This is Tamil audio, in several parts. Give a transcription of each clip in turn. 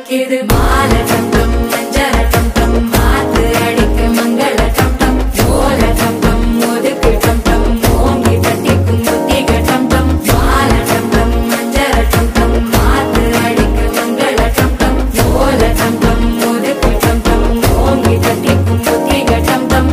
அடிக்குது மால டம் டம் மஞ்சள டம் டம் மாத்து அடிக்கு மங்கள டம் டம் ஓல டம் டம் ஒதுக்கு டம் டம் ஓங்கி தட்டிக்கும் முத்திக டம் டம் மால டம் டம் மஞ்சள டம் டம் மாத்து அடிக்கு மங்கள டம் டம் ஓல டம் டம் ஒதுக்கு டம் டம் ஓங்கி தட்டிக்கும் முத்திக டம் டம்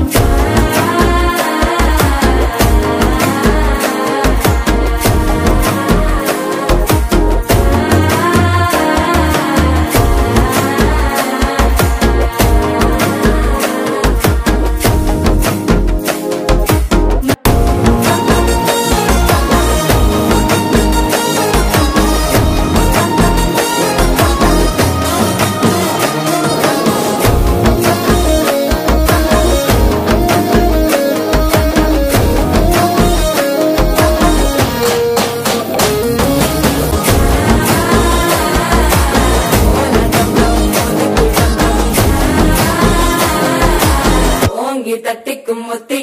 ஓங்கி தட்டிக்கும் முத்தி